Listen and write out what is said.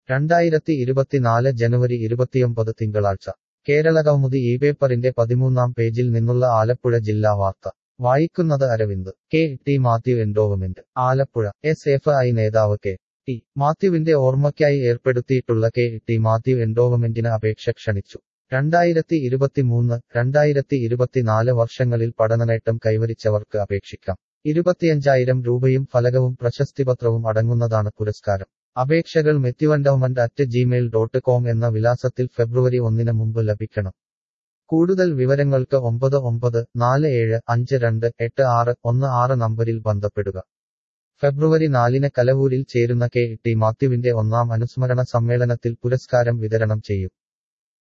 രണ്ടായിരത്തി ഇരുപത്തിനാല് ജനുവരി ഇരുപത്തിയൊമ്പത് തിങ്കളാഴ്ച കേരളകൗമുദി ഈ പേപ്പറിന്റെ പതിമൂന്നാം പേജിൽ നിന്നുള്ള ആലപ്പുഴ ജില്ലാ വാർത്ത വായിക്കുന്നത് Aravind K T Mathew endowment Alappuzha S F I നേതാവ് കെ ടി മാത്യുവിന്റെ ഓർമ്മയ്ക്കായി ഏർപ്പെടുത്തിയിട്ടുള്ള കെ ടി മാത്യു എൻഡോവ്മെന്റിന് അപേക്ഷ ക്ഷണിച്ചു രണ്ടായിരത്തി ഇരുപത്തിമൂന്ന് രണ്ടായിരത്തി ഇരുപത്തിനാല് വർഷങ്ങളിൽ പഠനനേട്ടം കൈവരിച്ചവർക്ക് അപേക്ഷിക്കാം ഇരുപത്തിയഞ്ചായിരം രൂപയും ഫലകവും പ്രശസ്തിപത്രവും അടങ്ങുന്നതാണ് പുരസ്കാരം അപേക്ഷകൾ മെത്യുവൻഡോവ്മെന്റ് അറ്റ് ജിമെയിൽ ഡോട്ട് കോം എന്ന വിലാസത്തിൽ ഫെബ്രുവരി ഒന്നിന് മുമ്പ് ലഭിക്കണം കൂടുതൽ വിവരങ്ങൾക്ക് ഒമ്പത് ഒമ്പത് നാല് ഏഴ് അഞ്ച് രണ്ട് എട്ട് ആറ് ഒന്ന് ആറ് നമ്പരിൽ ബന്ധപ്പെടുക ഫെബ്രുവരി നാലിന് കലവൂരിൽ ചേരുന്ന കെ ടി മാത്യുവിന്റെ ഒന്നാം അനുസ്മരണ സമ്മേളനത്തിൽ പുരസ്കാരം വിതരണം ചെയ്യും